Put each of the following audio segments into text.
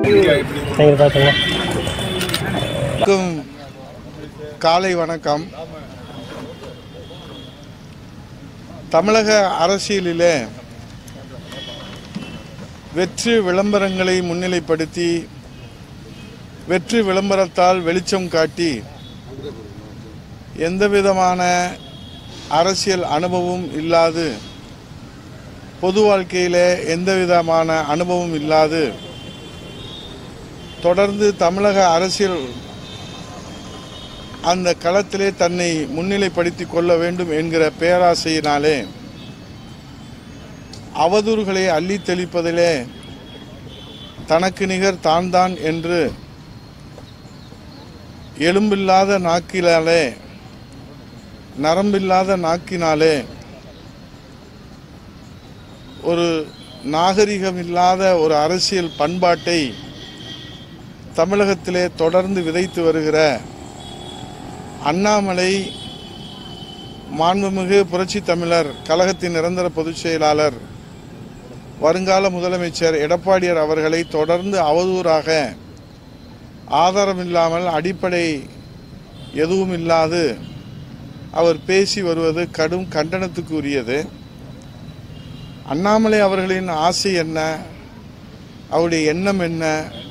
Thank you பார்த்துங்க அனைவருக்கும் காலை வணக்கம் தமிழக அரசியலிலே வெற்றி விளம்பரங்களை முன்னிலைப்படுத்தி வெற்றி விளம்பரத்தால் வெளிச்சம் காட்டி எந்தவிதமான அரசியல் அனுபவம் இல்லாது பொது வாழ்க்கையிலே எந்தவிதமான அனுபவம் இல்லாது தொடர்ந்து தமிழக அரசியல் அந்த களத்திலே தன்னை முன்னிலைப்படுத்திக் கொள்ள வேண்டும் என்கிற பேராசையினாலே அவதூறுகளை அள்ளி தெளிப்பதிலே தனக்கு நிகர் தான் தான் என்று எலும்பில்லாத நாக்கினாலே நரம்பில்லாத நாக்கினாலே ஒரு நாகரிகமில்லாத ஒரு அரசியல் பண்பாட்டை தமிழகத்திலே தொடர்ந்து விதைத்து வருகிற அண்ணாமலை மாண்புமிகு புரட்சி தமிழர் கழகத்தின் நிரந்தர பொதுச் செயலாளர் வருங்கால முதலமைச்சர் எடப்பாடியார் அவர்களை தொடர்ந்து அவதூறாக ஆதாரமில்லாமல் அடிப்படை எதுவும் இல்லாது அவர் பேசி வருவது கடும் கண்டனத்துக்கு உரியது அண்ணாமலை அவர்களின் ஆசை என்ன அவருடைய எண்ணம் என்ன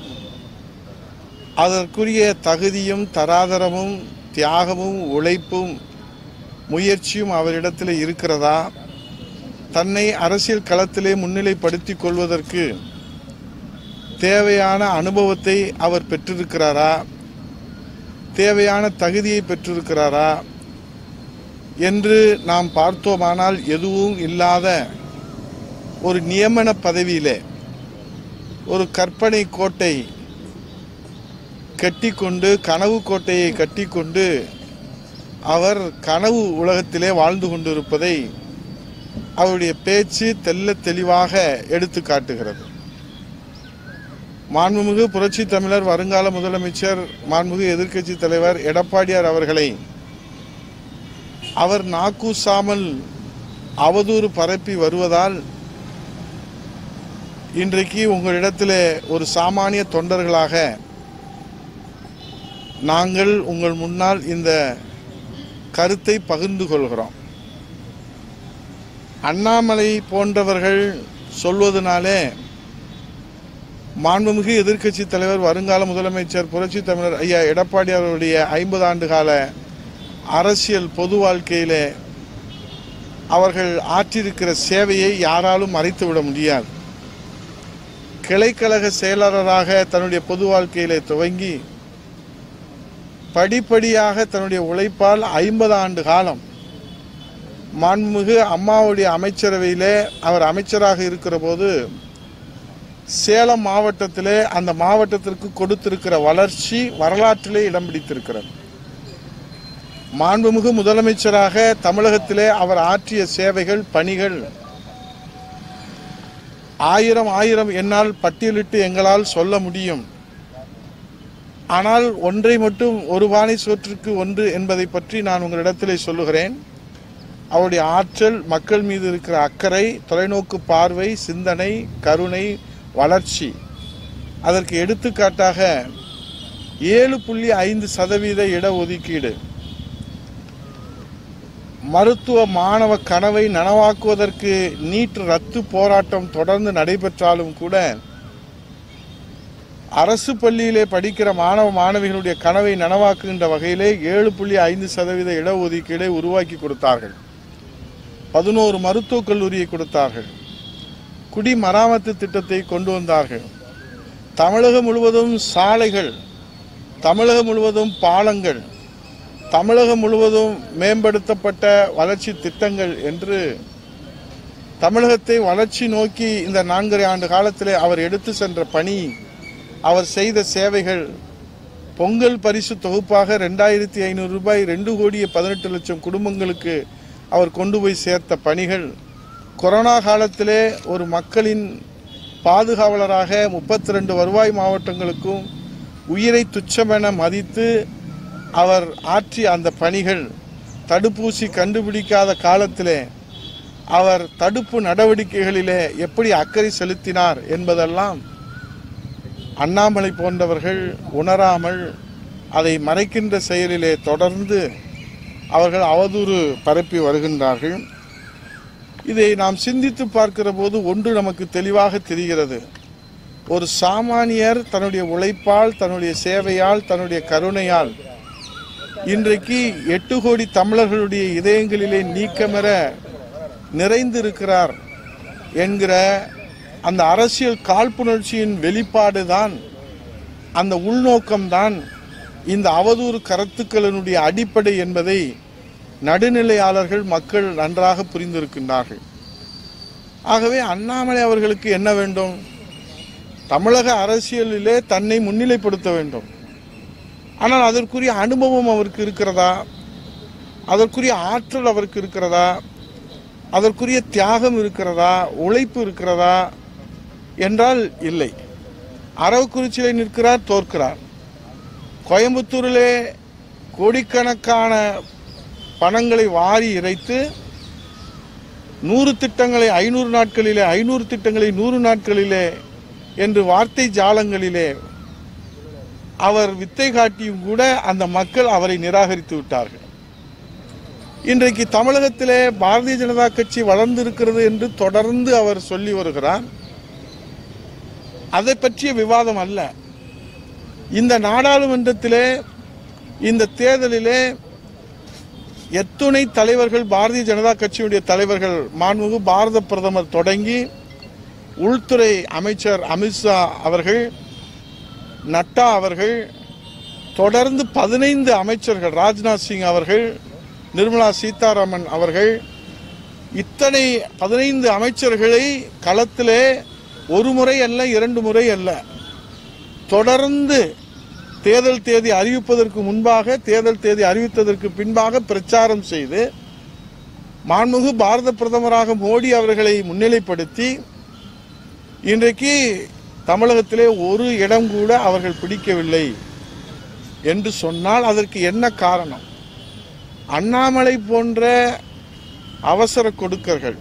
அதற்குரிய தகுதியும் தராதரமும் தியாகமும் உழைப்பும் முயற்சியும் அவரிடத்தில் இருக்கிறதா தன்னை அரசியல் களத்திலே முன்னிலைப்படுத்திக் கொள்வதற்கு தேவையான அனுபவத்தை அவர் பெற்றிருக்கிறாரா தேவையான தகுதியை பெற்றிருக்கிறாரா என்று நாம் பார்த்தோமானால் எதுவும் இல்லாத ஒரு நியமன பதவியிலே ஒரு கற்பனை கோட்டை கட்டிக்கொண்டு கனவு கோட்டையை கட்டிக்கொண்டு அவர் கனவு உலகத்திலே வாழ்ந்து கொண்டிருப்பதை அவருடைய பேச்சு தெல்ல தெளிவாக எடுத்து காட்டுகிறது மாண்புமிகு புரட்சி தமிழர் வருங்கால முதலமைச்சர் மாண்புமிகு எதிர்க்கட்சி தலைவர் எடப்பாடியார் அவர்களை அவர் நாக்கூசாமல் அவதூறு பரப்பி வருவதால் இன்றைக்கு உங்களிடத்திலே ஒரு சாமானிய தொண்டர்களாக நாங்கள் உங்கள் முன்னால் இந்த கருத்தை பகிர்ந்து கொள்கிறோம் அண்ணாமலை போன்றவர்கள் சொல்வதனாலே மாண்புமிகு எதிர்க்கட்சி தலைவர் வருங்கால முதலமைச்சர் புரட்சி தமிழர் ஐயா எடப்பாடி அவருடைய ஐம்பது ஆண்டு கால அரசியல் பொது வாழ்க்கையிலே அவர்கள் ஆற்றியிருக்கிற சேவையை யாராலும் மறைத்துவிட முடியாது கிளைக்கழக செயலாளராக தன்னுடைய பொது வாழ்க்கையிலே துவங்கி படிப்படியாக தன்னுடைய உழைப்பால் ஐம்பது ஆண்டு காலம் மாண்புமிகு அம்மாவுடைய அமைச்சரவையிலே அவர் அமைச்சராக இருக்கிற போது சேலம் மாவட்டத்திலே அந்த மாவட்டத்திற்கு கொடுத்திருக்கிற வளர்ச்சி வரலாற்றிலே இடம் பிடித்திருக்கிறது மாண்புமிகு முதலமைச்சராக தமிழகத்திலே அவர் ஆற்றிய சேவைகள் பணிகள் ஆயிரம் ஆயிரம் என்னால் பட்டியலிட்டு எங்களால் சொல்ல முடியும் ஆனால் ஒன்றை மட்டும் ஒரு பானை சோற்றுக்கு ஒன்று என்பதை பற்றி நான் உங்களிடத்திலே சொல்லுகிறேன் அவருடைய ஆற்றல் மக்கள் மீது இருக்கிற அக்கறை தொலைநோக்கு பார்வை சிந்தனை கருணை வளர்ச்சி அதற்கு எடுத்துக்காட்டாக ஏழு புள்ளி ஐந்து சதவீத இடஒதுக்கீடு மருத்துவ மாணவ கனவை நனவாக்குவதற்கு நீட் ரத்து போராட்டம் தொடர்ந்து நடைபெற்றாலும் கூட அரசு பள்ளியிலே படிக்கிற மாணவ மாணவிகளுடைய கனவை நனவாக்குகின்ற வகையிலே ஏழு புள்ளி ஐந்து சதவீத இடஒதுக்கீடை உருவாக்கி கொடுத்தார்கள் பதினோரு மருத்துவக் கல்லூரியை கொடுத்தார்கள் குடிமராமத்து திட்டத்தை கொண்டு வந்தார்கள் தமிழகம் முழுவதும் சாலைகள் தமிழகம் முழுவதும் பாலங்கள் தமிழகம் முழுவதும் மேம்படுத்தப்பட்ட வளர்ச்சி திட்டங்கள் என்று தமிழகத்தை வளர்ச்சி நோக்கி இந்த நான்கரை ஆண்டு காலத்திலே அவர் எடுத்து சென்ற பணி அவர் செய்த சேவைகள் பொங்கல் பரிசு தொகுப்பாக ரெண்டாயிரத்தி ஐநூறு ரூபாய் ரெண்டு கோடியே பதினெட்டு லட்சம் குடும்பங்களுக்கு அவர் கொண்டு போய் சேர்த்த பணிகள் கொரோனா காலத்திலே ஒரு மக்களின் பாதுகாவலராக முப்பத்தி ரெண்டு வருவாய் மாவட்டங்களுக்கும் உயிரை துச்சமென மதித்து அவர் ஆற்றிய அந்த பணிகள் தடுப்பூசி கண்டுபிடிக்காத காலத்திலே அவர் தடுப்பு நடவடிக்கைகளிலே எப்படி அக்கறை செலுத்தினார் என்பதெல்லாம் அண்ணாமலை போன்றவர்கள் உணராமல் அதை மறைக்கின்ற செயலிலே தொடர்ந்து அவர்கள் அவதூறு பரப்பி வருகின்றார்கள் இதை நாம் சிந்தித்து பார்க்கிற போது ஒன்று நமக்கு தெளிவாக தெரிகிறது ஒரு சாமானியர் தன்னுடைய உழைப்பால் தன்னுடைய சேவையால் தன்னுடைய கருணையால் இன்றைக்கு எட்டு கோடி தமிழர்களுடைய இதயங்களிலே நீக்கமெற நிறைந்திருக்கிறார் என்கிற அந்த அரசியல் காழ்ப்புணர்ச்சியின் வெளிப்பாடு தான் அந்த உள்நோக்கம்தான் இந்த அவதூறு கருத்துக்களினுடைய அடிப்படை என்பதை நடுநிலையாளர்கள் மக்கள் நன்றாக புரிந்திருக்கின்றார்கள் ஆகவே அண்ணாமலை அவர்களுக்கு என்ன வேண்டும் தமிழக அரசியலிலே தன்னை முன்னிலைப்படுத்த வேண்டும் ஆனால் அதற்குரிய அனுபவம் அவருக்கு இருக்கிறதா அதற்குரிய ஆற்றல் அவருக்கு இருக்கிறதா அதற்குரிய தியாகம் இருக்கிறதா உழைப்பு இருக்கிறதா என்றால் இல்லை அரவக்குறிச்சியிலே நிற்கிறார் தோற்கிறார் கோயம்புத்தூரிலே கோடிக்கணக்கான பணங்களை வாரி இறைத்து நூறு திட்டங்களை ஐநூறு நாட்களிலே ஐநூறு திட்டங்களை நூறு நாட்களிலே என்று வார்த்தை ஜாலங்களிலே அவர் வித்தை காட்டியும் கூட அந்த மக்கள் அவரை நிராகரித்து விட்டார்கள் இன்றைக்கு தமிழகத்திலே பாரதிய ஜனதா கட்சி வளர்ந்திருக்கிறது என்று தொடர்ந்து அவர் சொல்லி வருகிறார் அதை பற்றிய விவாதம் அல்ல இந்த நாடாளுமன்றத்திலே இந்த தேர்தலிலே எத்துணை தலைவர்கள் பாரதிய ஜனதா கட்சியுடைய தலைவர்கள் மாண்புமிகு பாரத பிரதமர் தொடங்கி உள்துறை அமைச்சர் அமித்ஷா அவர்கள் நட்டா அவர்கள் தொடர்ந்து பதினைந்து அமைச்சர்கள் ராஜ்நாத் சிங் அவர்கள் நிர்மலா சீதாராமன் அவர்கள் இத்தனை பதினைந்து அமைச்சர்களை களத்திலே ஒரு முறை அல்ல இரண்டு முறை அல்ல தொடர்ந்து தேர்தல் தேதி அறிவிப்பதற்கு முன்பாக தேர்தல் தேதி அறிவித்ததற்கு பின்பாக பிரச்சாரம் செய்து மாண்புமிகு பாரத பிரதமராக மோடி அவர்களை முன்னிலைப்படுத்தி இன்றைக்கு தமிழகத்திலே ஒரு இடம் கூட அவர்கள் பிடிக்கவில்லை என்று சொன்னால் அதற்கு என்ன காரணம் அண்ணாமலை போன்ற அவசர கொடுக்கர்கள்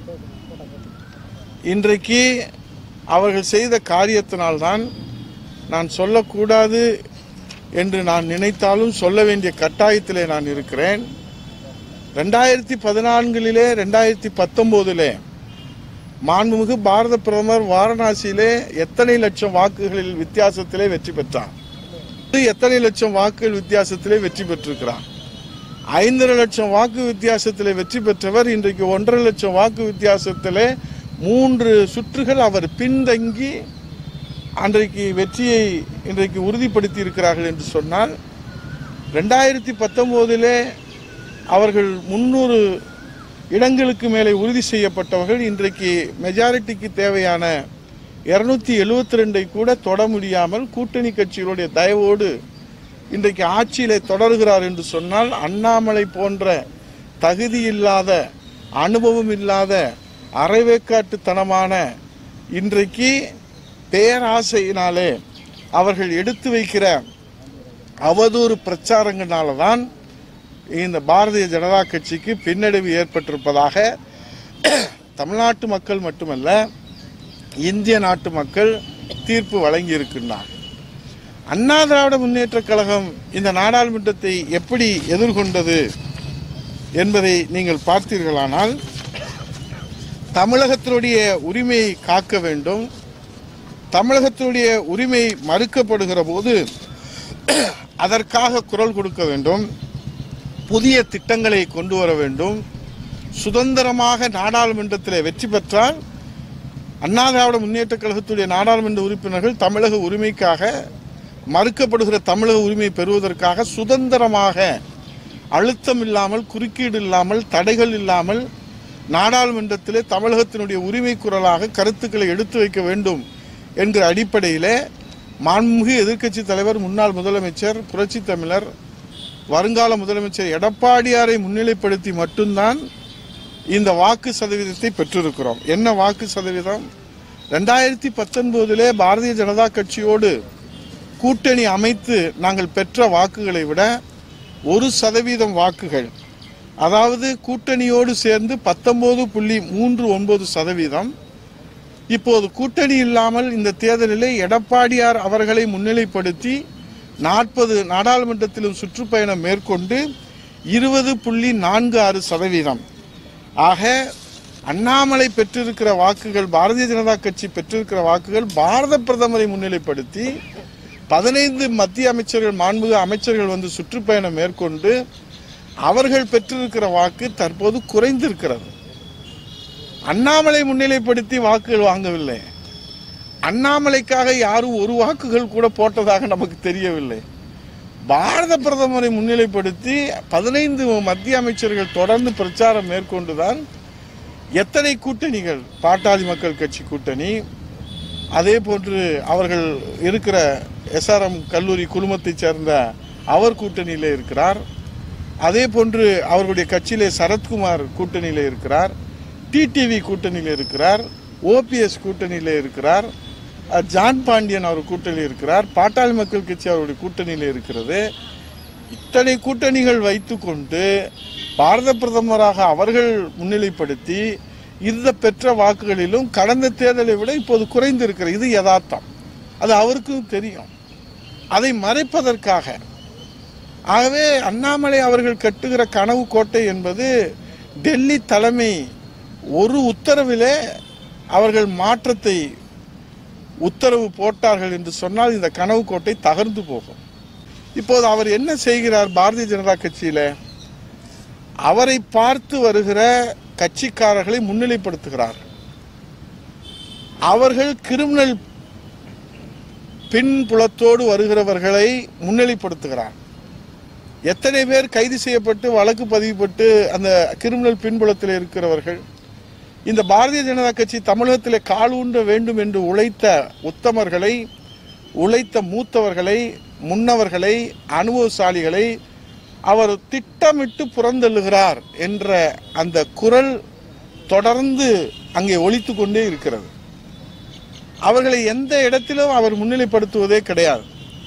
இன்றைக்கு அவர்கள் செய்த காரியத்தினால்தான் நான் சொல்லக்கூடாது என்று நான் நினைத்தாலும் சொல்ல வேண்டிய கட்டாயத்திலே நான் இருக்கிறேன் ரெண்டாயிரத்தி பதினான்கிலே ரெண்டாயிரத்தி பத்தொம்போதிலே மாண்புமிகு பாரத பிரதமர் வாரணாசியிலே எத்தனை லட்சம் வாக்குகளில் வித்தியாசத்திலே வெற்றி பெற்றார் எத்தனை லட்சம் வாக்குகள் வித்தியாசத்திலே வெற்றி பெற்றிருக்கிறார் ஐந்தரை லட்சம் வாக்கு வித்தியாசத்திலே வெற்றி பெற்றவர் இன்றைக்கு ஒன்றரை லட்சம் வாக்கு வித்தியாசத்திலே மூன்று சுற்றுகள் அவர் பின்தங்கி அன்றைக்கு வெற்றியை இன்றைக்கு உறுதிப்படுத்தி இருக்கிறார்கள் என்று சொன்னால் ரெண்டாயிரத்தி பத்தொம்போதிலே அவர்கள் முன்னூறு இடங்களுக்கு மேலே உறுதி செய்யப்பட்டவர்கள் இன்றைக்கு மெஜாரிட்டிக்கு தேவையான இருநூத்தி எழுபத்தி ரெண்டை கூட தொட முடியாமல் கூட்டணி கட்சிகளுடைய தயவோடு இன்றைக்கு ஆட்சியிலே தொடர்கிறார் என்று சொன்னால் அண்ணாமலை போன்ற தகுதி இல்லாத அனுபவம் இல்லாத அரைவேக்காட்டுத்தனமான இன்றைக்கு பேராசையினாலே அவர்கள் எடுத்து வைக்கிற அவதூறு பிரச்சாரங்களால தான் இந்த பாரதிய ஜனதா கட்சிக்கு பின்னடைவு ஏற்பட்டிருப்பதாக தமிழ்நாட்டு மக்கள் மட்டுமல்ல இந்திய நாட்டு மக்கள் தீர்ப்பு வழங்கி இருக்கின்றார் அண்ணா திராவிட முன்னேற்ற கழகம் இந்த நாடாளுமன்றத்தை எப்படி எதிர்கொண்டது என்பதை நீங்கள் பார்த்தீர்களானால் தமிழகத்தினுடைய உரிமையை காக்க வேண்டும் தமிழகத்தினுடைய உரிமை மறுக்கப்படுகிற போது அதற்காக குரல் கொடுக்க வேண்டும் புதிய திட்டங்களை கொண்டு வர வேண்டும் சுதந்திரமாக நாடாளுமன்றத்தில் வெற்றி பெற்றால் அண்ணா திராவிட முன்னேற்ற கழகத்துடைய நாடாளுமன்ற உறுப்பினர்கள் தமிழக உரிமைக்காக மறுக்கப்படுகிற தமிழக உரிமை பெறுவதற்காக சுதந்திரமாக அழுத்தம் இல்லாமல் குறுக்கீடு இல்லாமல் தடைகள் இல்லாமல் நாடாளுமன்றத்திலே தமிழகத்தினுடைய உரிமை குரலாக கருத்துக்களை எடுத்து வைக்க வேண்டும் என்கிற அடிப்படையிலே மாண்புமிகு எதிர்க்கட்சி தலைவர் முன்னாள் முதலமைச்சர் புரட்சி தமிழர் வருங்கால முதலமைச்சர் எடப்பாடியாரை முன்னிலைப்படுத்தி மட்டும்தான் இந்த வாக்கு சதவீதத்தை பெற்றிருக்கிறோம் என்ன வாக்கு சதவீதம் ரெண்டாயிரத்தி பத்தொன்பதிலே பாரதிய ஜனதா கட்சியோடு கூட்டணி அமைத்து நாங்கள் பெற்ற வாக்குகளை விட ஒரு சதவீதம் வாக்குகள் அதாவது கூட்டணியோடு சேர்ந்து பத்தொன்பது புள்ளி மூன்று ஒன்பது சதவீதம் இப்போது கூட்டணி இல்லாமல் இந்த தேர்தலிலே எடப்பாடியார் அவர்களை முன்னிலைப்படுத்தி நாற்பது நாடாளுமன்றத்திலும் சுற்றுப்பயணம் மேற்கொண்டு இருபது புள்ளி நான்கு ஆறு சதவீதம் ஆக அண்ணாமலை பெற்றிருக்கிற வாக்குகள் பாரதிய ஜனதா கட்சி பெற்றிருக்கிற வாக்குகள் பாரத பிரதமரை முன்னிலைப்படுத்தி பதினைந்து மத்திய அமைச்சர்கள் மாண்புக அமைச்சர்கள் வந்து சுற்றுப்பயணம் மேற்கொண்டு அவர்கள் பெற்றிருக்கிற வாக்கு தற்போது குறைந்திருக்கிறது அண்ணாமலை முன்னிலைப்படுத்தி வாக்குகள் வாங்கவில்லை அண்ணாமலைக்காக யாரும் ஒரு வாக்குகள் கூட போட்டதாக நமக்கு தெரியவில்லை பாரத பிரதமரை முன்னிலைப்படுத்தி பதினைந்து மத்திய அமைச்சர்கள் தொடர்ந்து பிரச்சாரம் மேற்கொண்டுதான் எத்தனை கூட்டணிகள் பாட்டாளி மக்கள் கட்சி கூட்டணி அதே போன்று அவர்கள் இருக்கிற எஸ்ஆர்எம் கல்லூரி குழுமத்தைச் சேர்ந்த அவர் கூட்டணியிலே இருக்கிறார் அதே போன்று அவர்களுடைய கட்சியிலே சரத்குமார் கூட்டணியிலே இருக்கிறார் டிடிவி கூட்டணியிலே இருக்கிறார் ஓபிஎஸ் கூட்டணியிலே இருக்கிறார் அஹ், ஜான் பாண்டியன் அவர் கூட்டணியில் இருக்கிறார் பாட்டாளி மக்கள் கட்சி அவருடைய கூட்டணியில் இருக்கிறது இத்தனை கூட்டணிகள் வைத்துக்கொண்டு பாரத பிரதமராக அவர்கள் முன்னிலைப்படுத்தி இந்த பெற்ற வாக்குகளிலும் கடந்த தேர்தலை விட இப்போது குறைந்திருக்கிறது இது யதார்த்தம் அது அவருக்கும் தெரியும் அதை மறைப்பதற்காக ஆகவே அண்ணாமலை அவர்கள் கட்டுகிற கனவு கோட்டை என்பது டெல்லி தலைமை ஒரு உத்தரவிலே அவர்கள் மாற்றத்தை உத்தரவு போட்டார்கள் என்று சொன்னால் இந்த கனவு கோட்டை தகர்ந்து போகும் இப்போது அவர் என்ன செய்கிறார் பாரதிய ஜனதா கட்சியில அவரை பார்த்து வருகிற கட்சிக்காரர்களை முன்னிலைப்படுத்துகிறார் அவர்கள் கிரிமினல் பின்புலத்தோடு வருகிறவர்களை முன்னிலைப்படுத்துகிறார் எத்தனை பேர் கைது செய்யப்பட்டு வழக்கு பதிவுபட்டு அந்த கிரிமினல் பின்புலத்தில் இருக்கிறவர்கள் இந்த பாரதிய ஜனதா கட்சி தமிழகத்தில் காலூன்ற வேண்டும் என்று உழைத்த உத்தமர்களை உழைத்த மூத்தவர்களை முன்னவர்களை அனுபவசாலிகளை அவர் திட்டமிட்டு புறந்தள்ளுகிறார் என்ற அந்த குரல் தொடர்ந்து அங்கே ஒலித்து கொண்டே இருக்கிறது அவர்களை எந்த இடத்திலும் அவர் முன்னிலைப்படுத்துவதே கிடையாது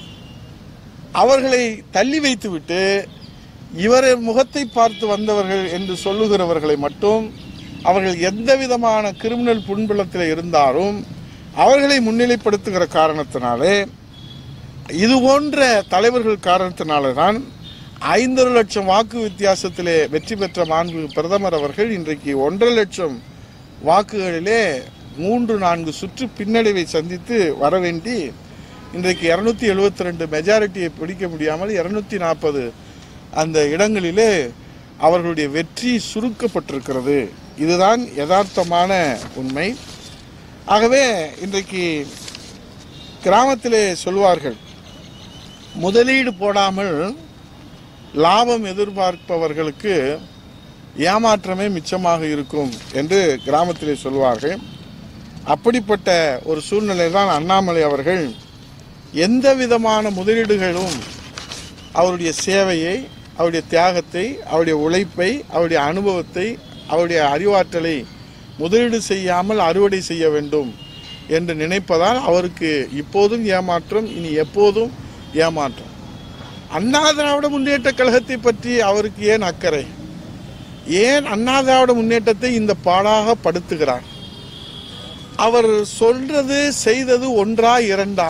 அவர்களை தள்ளி வைத்துவிட்டு இவர் முகத்தை பார்த்து வந்தவர்கள் என்று சொல்லுகிறவர்களை மட்டும் அவர்கள் எந்த விதமான கிரிமினல் புண்பலத்தில் இருந்தாலும் அவர்களை முன்னிலைப்படுத்துகிற காரணத்தினாலே இது போன்ற தலைவர்கள் காரணத்தினால தான் ஐந்தரை லட்சம் வாக்கு வித்தியாசத்திலே வெற்றி பெற்ற மாண்பு பிரதமர் அவர்கள் இன்றைக்கு ஒன்றரை லட்சம் வாக்குகளிலே மூன்று நான்கு சுற்று பின்னடைவை சந்தித்து வர வேண்டி இன்றைக்கு இருநூத்தி எழுபத்தி ரெண்டு மெஜாரிட்டியை பிடிக்க முடியாமல் இருநூத்தி நாற்பது அந்த இடங்களிலே அவர்களுடைய வெற்றி சுருக்கப்பட்டிருக்கிறது இதுதான் யதார்த்தமான உண்மை ஆகவே இன்றைக்கு கிராமத்திலே சொல்வார்கள் முதலீடு போடாமல் லாபம் எதிர்பார்ப்பவர்களுக்கு ஏமாற்றமே மிச்சமாக இருக்கும் என்று கிராமத்திலே சொல்வார்கள் அப்படிப்பட்ட ஒரு சூழ்நிலை தான் அண்ணாமலை அவர்கள் எந்த விதமான முதலீடுகளும் அவருடைய சேவையை அவருடைய தியாகத்தை அவருடைய உழைப்பை அவருடைய அனுபவத்தை அவருடைய அறிவாற்றலை முதலீடு செய்யாமல் அறுவடை செய்ய வேண்டும் என்று நினைப்பதால் அவருக்கு இப்போதும் ஏமாற்றம் இனி எப்போதும் ஏமாற்றம் அண்ணா திராவிட முன்னேற்ற கழகத்தை பற்றி அவருக்கு ஏன் அக்கறை ஏன் அண்ணா திராவிட முன்னேற்றத்தை இந்த பாடாக படுத்துகிறார் அவர் சொல்றது செய்தது ஒன்றா இரண்டா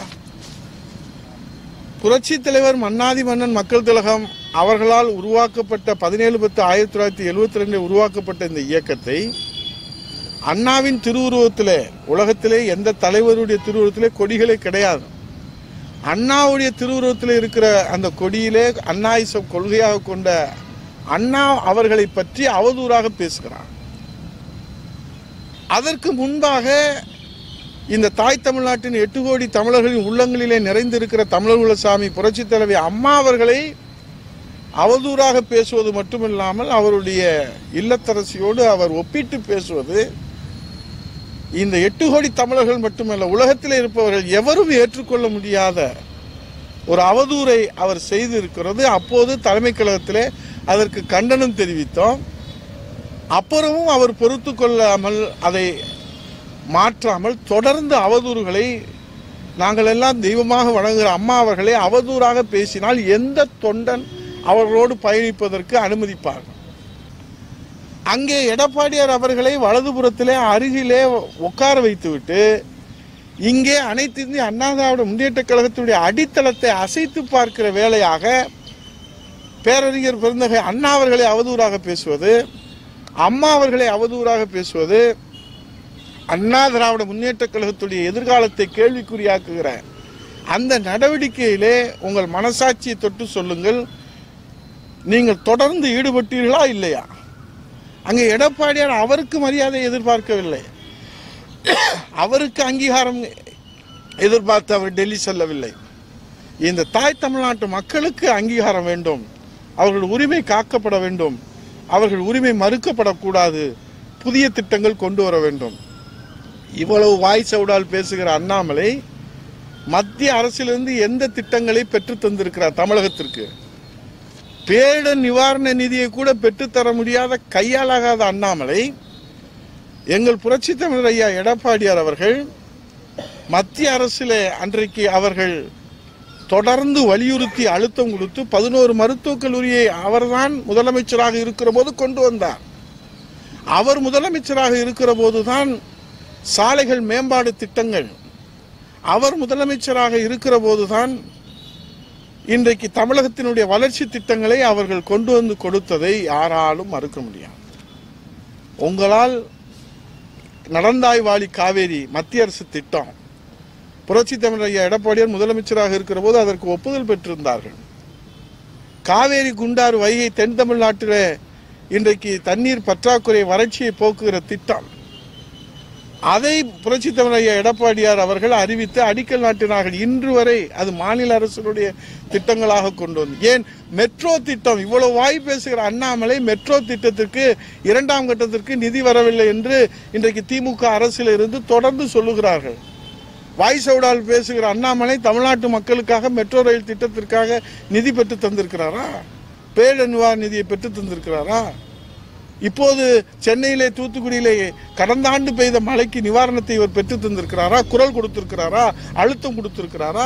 புரட்சி தலைவர் மன்னாதி மன்னன் மக்கள் திலகம் அவர்களால் உருவாக்கப்பட்ட பதினேழு பத்து ஆயிரத்தி தொள்ளாயிரத்தி எழுபத்தி ரெண்டில் உருவாக்கப்பட்ட இந்த இயக்கத்தை அண்ணாவின் திருவுருவத்திலே உலகத்திலே எந்த தலைவருடைய திருவுருவத்திலே கொடிகளே கிடையாது அண்ணாவுடைய திருவுருவத்தில் இருக்கிற அந்த கொடியிலே அண்ணாயிசம் கொள்கையாக கொண்ட அண்ணா அவர்களை பற்றி அவதூறாக பேசுகிறார் அதற்கு முன்பாக இந்த தாய் தமிழ்நாட்டின் எட்டு கோடி தமிழர்களின் உள்ளங்களிலே நிறைந்திருக்கிற தமிழர் குலசாமி புரட்சி தலைவி அம்மா அவர்களை அவதூறாக பேசுவது மட்டுமில்லாமல் அவருடைய இல்லத்தரசியோடு அவர் ஒப்பிட்டு பேசுவது இந்த எட்டு கோடி தமிழர்கள் மட்டுமல்ல உலகத்தில் இருப்பவர்கள் எவரும் ஏற்றுக்கொள்ள முடியாத ஒரு அவதூறை அவர் செய்திருக்கிறது அப்போது தலைமை கழகத்திலே அதற்கு கண்டனம் தெரிவித்தோம் அப்புறமும் அவர் பொறுத்து கொள்ளாமல் அதை மாற்றாமல் தொடர்ந்து அவதூறுகளை நாங்கள் எல்லாம் தெய்வமாக வணங்குகிற அம்மா அவர்களை அவதூறாக பேசினால் எந்த தொண்டன் அவர்களோடு பயணிப்பதற்கு அனுமதிப்பார் அங்கே எடப்பாடியார் அவர்களை வலதுபுறத்திலே அருகிலே உட்கார வைத்துவிட்டு இங்கே அனைத்து இந்திய அண்ணா திராவிட முன்னேற்ற கழகத்துடைய அடித்தளத்தை அசைத்து பார்க்கிற வேலையாக பேரறிஞர் பெருந்தகை அண்ணா அவர்களை அவதூறாக பேசுவது அம்மா அவர்களை அவதூறாக பேசுவது அண்ணா திராவிட முன்னேற்ற கழகத்துடைய எதிர்காலத்தை கேள்விக்குறியாக்குகிற அந்த நடவடிக்கையிலே உங்கள் மனசாட்சியை தொட்டு சொல்லுங்கள் நீங்கள் தொடர்ந்து ஈடுபட்டீர்களா இல்லையா அங்கே எடப்பாடியார் அவருக்கு மரியாதை எதிர்பார்க்கவில்லை அவருக்கு அங்கீகாரம் எதிர்பார்த்து அவர் டெல்லி செல்லவில்லை இந்த தாய் தமிழ்நாட்டு மக்களுக்கு அங்கீகாரம் வேண்டும் அவர்கள் உரிமை காக்கப்பட வேண்டும் அவர்கள் உரிமை மறுக்கப்படக்கூடாது புதிய திட்டங்கள் கொண்டு வர வேண்டும் இவ்வளவு வாய் சவுடால் பேசுகிற அண்ணாமலை மத்திய அரசிலிருந்து எந்த திட்டங்களை பெற்று தந்திருக்கிறார் தமிழகத்திற்கு பேரிடர் நிவாரண நிதியை கூட பெற்றுத்தர முடியாத கையாலாகாத அண்ணாமலை எங்கள் புரட்சி தமிழர் ஐயா எடப்பாடியார் அவர்கள் மத்திய அரசிலே அன்றைக்கு அவர்கள் தொடர்ந்து வலியுறுத்தி அழுத்தம் கொடுத்து பதினோரு மருத்துவக் கல்லூரியை அவர்தான் முதலமைச்சராக இருக்கிற போது கொண்டு வந்தார் அவர் முதலமைச்சராக இருக்கிற போதுதான் சாலைகள் மேம்பாடு திட்டங்கள் அவர் முதலமைச்சராக இருக்கிற போதுதான் இன்றைக்கு தமிழகத்தினுடைய வளர்ச்சி திட்டங்களை அவர்கள் கொண்டு வந்து கொடுத்ததை யாராலும் மறுக்க முடியாது உங்களால் நடந்தாய் வாழி காவேரி மத்திய அரசு திட்டம் புரட்சி தமிழர் ஐயா எடப்பாடியார் முதலமைச்சராக இருக்கிற போது அதற்கு ஒப்புதல் பெற்றிருந்தார்கள் காவேரி குண்டாறு வைகை தென் தமிழ்நாட்டிலே இன்றைக்கு தண்ணீர் பற்றாக்குறை வறட்சியை போக்குகிற திட்டம் அதை புரட்சி தமிழர் ஐயா எடப்பாடியார் அவர்கள் அறிவித்து அடிக்கல் நாட்டினார்கள் இன்று வரை அது மாநில அரசினுடைய திட்டங்களாக கொண்டு வந்து ஏன் மெட்ரோ திட்டம் இவ்வளவு வாய் பேசுகிற அண்ணாமலை மெட்ரோ திட்டத்திற்கு இரண்டாம் கட்டத்திற்கு நிதி வரவில்லை என்று இன்றைக்கு திமுக அரசில் இருந்து தொடர்ந்து சொல்லுகிறார்கள் வாய் சவுடால் பேசுகிற அண்ணாமலை தமிழ்நாட்டு மக்களுக்காக மெட்ரோ ரயில் திட்டத்திற்காக நிதி பெற்று தந்திருக்கிறாரா பேரிடர் நிவாரண நிதியை பெற்று தந்திருக்கிறாரா இப்போது சென்னையிலே தூத்துக்குடியிலே கடந்த ஆண்டு பெய்த மழைக்கு நிவாரணத்தை இவர் பெற்று தந்திருக்கிறாரா குரல் கொடுத்திருக்கிறாரா அழுத்தம் கொடுத்திருக்கிறாரா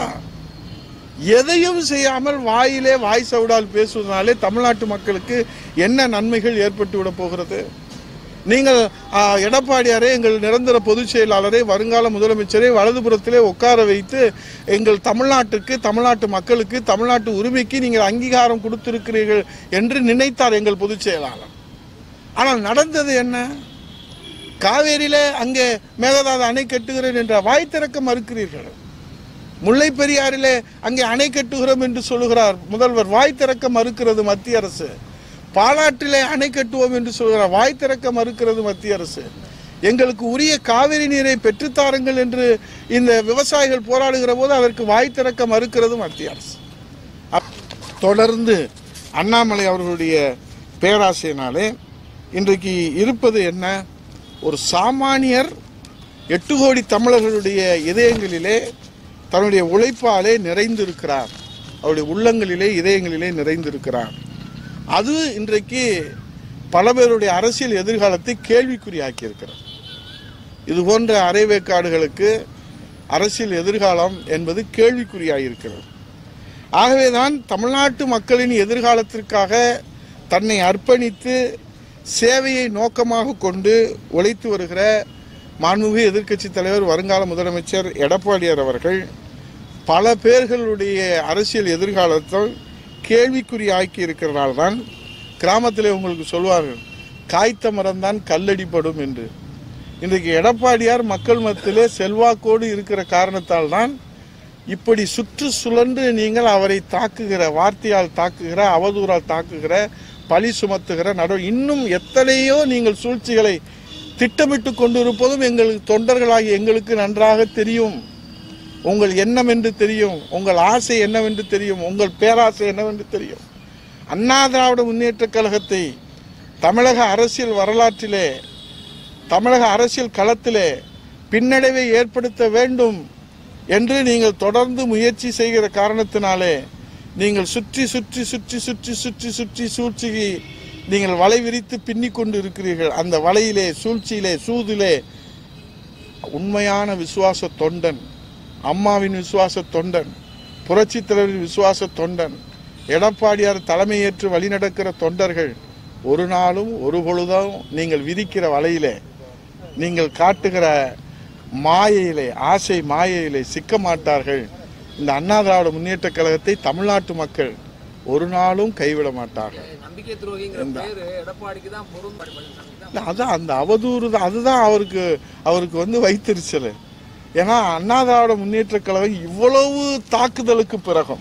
எதையும் செய்யாமல் வாயிலே வாய் சவுடால் பேசுவதனாலே தமிழ்நாட்டு மக்களுக்கு என்ன நன்மைகள் ஏற்பட்டு விட போகிறது நீங்கள் ஆ, எடப்பாடியாரே எங்கள் நிரந்தர பொதுச் செயலாளரை வருங்கால முதலமைச்சரை வலதுபுறத்திலே உட்கார வைத்து எங்கள் தமிழ்நாட்டுக்கு தமிழ்நாட்டு மக்களுக்கு தமிழ்நாட்டு உரிமைக்கு நீங்கள் அங்கீகாரம் கொடுத்திருக்கிறீர்கள் என்று நினைத்தார் எங்கள் பொதுச் செயலாளர் ஆனால் நடந்தது என்ன காவேரியில அங்கே மேகதாது அணை கட்டுகிறேன் என்ற வாய் திறக்க மறுக்கிறீர்கள் முல்லை பெரியாறிலே அங்கே அணை கட்டுகிறோம் என்று சொல்லுகிறார் முதல்வர் வாய் திறக்க மறுக்கிறது மத்திய அரசு பாலாற்றிலே அணை கட்டுவோம் என்று சொல்கிறார் வாய் திறக்க மறுக்கிறது மத்திய அரசு எங்களுக்கு உரிய காவிரி நீரை பெற்றுத்தாருங்கள் என்று இந்த விவசாயிகள் போராடுகிற போது அதற்கு வாய் திறக்க மறுக்கிறது மத்திய அரசு அப்- தொடர்ந்து அண்ணாமலை அவர்களுடைய பேராசையினாலே இன்றைக்கு இருப்பது என்ன ஒரு சாமானியர் எட்டு கோடி தமிழர்களுடைய இதயங்களிலே தன்னுடைய உழைப்பாலே நிறைந்திருக்கிறார் அவருடைய உள்ளங்களிலே இதயங்களிலே நிறைந்திருக்கிறார் அது இன்றைக்கு பல பேருடைய அரசியல் எதிர்காலத்தை கேள்விக்குறியாக்கி இருக்கிறது இது போன்ற அரைவேக்காடுகளுக்கு அரசியல் எதிர்காலம் என்பது கேள்விக்குறியாயிருக்கிறது ஆகவேதான் தமிழ்நாட்டு மக்களின் எதிர்காலத்திற்காக தன்னை அர்ப்பணித்து சேவையை நோக்கமாக கொண்டு உழைத்து வருகிற மாண்புமிகு எதிர்க்கட்சி தலைவர் வருங்கால முதலமைச்சர் எடப்பாடியார் அவர்கள் பல பேர்களுடைய அரசியல் எதிர்காலத்தை கேள்விக்குறி ஆக்கி இருக்கிறனால தான் கிராமத்திலே உங்களுக்கு சொல்வார்கள் காய்த்த மரம்தான் கல்லடிப்படும் என்று இன்றைக்கு எடப்பாடியார் மக்கள் மத்தியிலே செல்வாக்கோடு இருக்கிற காரணத்தால் தான் இப்படி சுற்று சுழன்று நீங்கள் அவரை தாக்குகிற வார்த்தையால் தாக்குகிற அவதூறால் தாக்குகிற பழி சுமத்துகிற நடு இன்னும் எத்தனையோ நீங்கள் சூழ்ச்சிகளை திட்டமிட்டு கொண்டிருப்பதும் எங்களுக்கு தொண்டர்களாகி எங்களுக்கு நன்றாக தெரியும் உங்கள் எண்ணம் என்று தெரியும் உங்கள் ஆசை என்னவென்று தெரியும் உங்கள் பேராசை என்னவென்று தெரியும் அண்ணா திராவிட முன்னேற்ற கழகத்தை தமிழக அரசியல் வரலாற்றிலே தமிழக அரசியல் களத்திலே பின்னடைவை ஏற்படுத்த வேண்டும் என்று நீங்கள் தொடர்ந்து முயற்சி செய்கிற காரணத்தினாலே நீங்கள் சுற்றி சுற்றி சுற்றி சுற்றி சுற்றி சுற்றி சூழ்ச்சிக்கு நீங்கள் வலை விரித்து பின்னிக் கொண்டு இருக்கிறீர்கள் அந்த வலையிலே சூழ்ச்சியிலே சூதிலே உண்மையான விசுவாச தொண்டன் அம்மாவின் விசுவாச தொண்டன் புரட்சித் தலைவரின் விசுவாச தொண்டன் எடப்பாடியார் தலைமையேற்று வழிநடக்கிற தொண்டர்கள் ஒரு நாளும் ஒரு பொழுதும் நீங்கள் விதிக்கிற வலையிலே நீங்கள் காட்டுகிற மாயையிலே ஆசை மாயையிலே சிக்க மாட்டார்கள் இந்த அண்ணா திராவிட முன்னேற்ற கழகத்தை தமிழ்நாட்டு மக்கள் ஒரு நாளும் கைவிட மாட்டார்கள் நம்பிக்கை துரோகிங்கிற பேரு எடப்பாடிக்கு தான் பொருந்தும் பழனிசாமிக்கு தான் இல்ல, அதான் அந்த அவதூறு தான் அதுதான் அவருக்கு அவருக்கு வந்து வைத்தறிச்சல் ஏன்னா அண்ணா திராவிட முன்னேற்ற கழகம் இவ்வளவு தாக்குதலுக்கு பிறகும்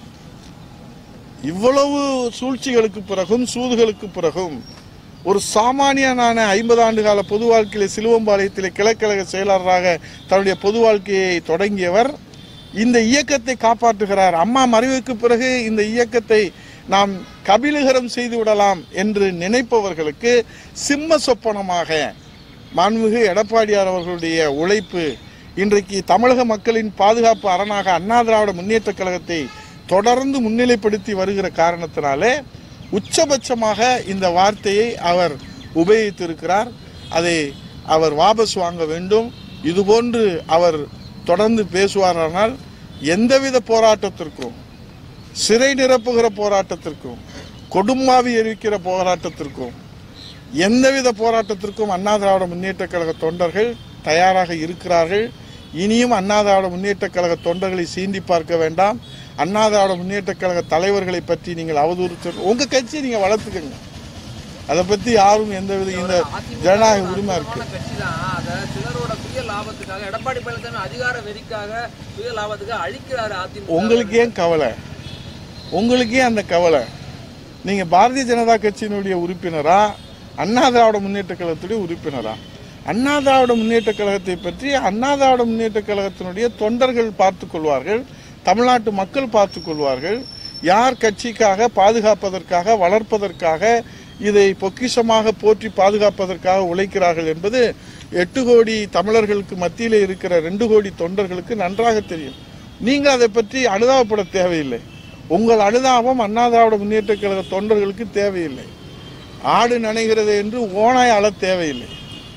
இவ்வளவு சூழ்ச்சிகளுக்கு பிறகும் சூதுகளுக்கு பிறகும் ஒரு சாமானியனான ஐம்பது ஆண்டு கால பொது வாழ்க்கையில சிலுவம்பாளையத்திலே கிழக்கழக செயலாளராக தன்னுடைய பொது வாழ்க்கையை தொடங்கியவர் இந்த இயக்கத்தை காப்பாற்றுகிறார் அம்மா மறைவுக்கு பிறகு இந்த இயக்கத்தை நாம் கபிலகரம் செய்து விடலாம் என்று நினைப்பவர்களுக்கு சிம்ம சொப்பனமாக மாண்புமிகு எடப்பாடியார் அவர்களுடைய உழைப்பு இன்றைக்கு தமிழக மக்களின் பாதுகாப்பு அரணாக அண்ணா திராவிட முன்னேற்ற கழகத்தை தொடர்ந்து முன்னிலைப்படுத்தி வருகிற காரணத்தினாலே உச்சபட்சமாக இந்த வார்த்தையை அவர் உபயோகித்திருக்கிறார் அதை அவர் வாபஸ் வாங்க வேண்டும் இதுபோன்று அவர் தொடர்ந்து பேசுவாரானால் எந்தவித போராட்டத்திற்கும் சிறை நிரப்புகிற போராட்டத்திற்கும் கொடும்பாவி எரிக்கிற போராட்டத்திற்கும் எந்தவித போராட்டத்திற்கும் அண்ணா திராவிட முன்னேற்ற கழக தொண்டர்கள் தயாராக இருக்கிறார்கள் இனியும் அண்ணா திராவிட முன்னேற்ற கழக தொண்டர்களை சீண்டி பார்க்க வேண்டாம் அண்ணா திராவிட முன்னேற்ற கழக தலைவர்களை பற்றி நீங்கள் அவதூறு சொல் உங்க கட்சியை நீங்க வளர்த்துக்கங்க அதை பத்தி யாரும் எந்தவித இந்த ஜனநாயக உரிமை இருக்கு கட்சி தான் அதை சிலரோட சுய லாபத்துக்காக எடப்பாடி பழனிசாமி அதிகார வெறிக்காக சுய லாபத்துக்காக அழிக்கிறாரு அதிமுக உங்களுக்கு ஏன் கவலை உங்களுக்கு ஏன் அந்த கவலை நீங்க பாரதிய ஜனதா கட்சியினுடைய உறுப்பினரா அண்ணா திராவிட முன்னேற்ற கழகத்துடைய உறுப்பினரா அண்ணா திராவிட முன்னேற்ற கழகத்தை பற்றி அண்ணா திராவிட முன்னேற்ற கழகத்தினுடைய தொண்டர்கள் பார்த்துக் கொள்வார்கள் தமிழ்நாட்டு மக்கள் பார்த்துக் கொள்வார்கள் யார் கட்சிக்காக பாதுகாப்பதற்காக வளர்ப்பதற்காக இதை பொக்கிஷமாக போற்றி பாதுகாப்பதற்காக உழைக்கிறார்கள் என்பது எட்டு கோடி தமிழர்களுக்கு மத்தியிலே இருக்கிற ரெண்டு கோடி தொண்டர்களுக்கு நன்றாக தெரியும் நீங்கள் அதை பற்றி அனுதாபப்பட தேவையில்லை உங்கள் அனுதாபம் அண்ணா திராவிட முன்னேற்ற கழக தொண்டர்களுக்கு தேவையில்லை ஆடு நனைகிறது என்று ஓனாய் அழ தேவையில்லை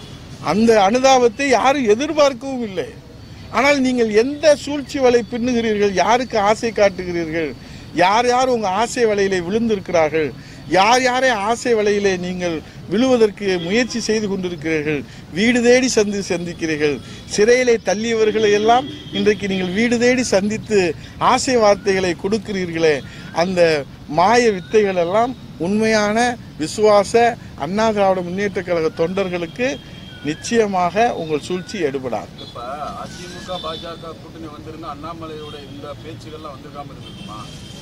அந்த அனுதாபத்தை யாரும் எதிர்பார்க்கவும் இல்லை ஆனால் நீங்கள் எந்த சூழ்ச்சி வலை பின்னுகிறீர்கள் யாருக்கு ஆசை காட்டுகிறீர்கள் யார் யார் உங்க ஆசை வலையிலே விழுந்திருக்கிறார்கள் யார் யாரை ஆசை வலையிலே நீங்கள் விழுவதற்கு முயற்சி செய்து கொண்டிருக்கிறீர்கள் வீடு தேடி சந்தி சந்திக்கிறீர்கள் சிறையிலே தள்ளியவர்களை எல்லாம் இன்றைக்கு நீங்கள் வீடு தேடி சந்தித்து ஆசை வார்த்தைகளை கொடுக்கிறீர்களே அந்த மாய வித்தைகள் எல்லாம் உண்மையான விசுவாச அண்ணா திராவிட முன்னேற்ற கழக தொண்டர்களுக்கு நிச்சயமாக உங்கள் சூழ்ச்சி எடுபடாது இப்ப அதிமுக பாஜக கூட்டணி வந்திருந்தா அண்ணாமலையோட இந்த பேச்சுகள்லாம் வந்திருக்காம இருந்திருக்குமா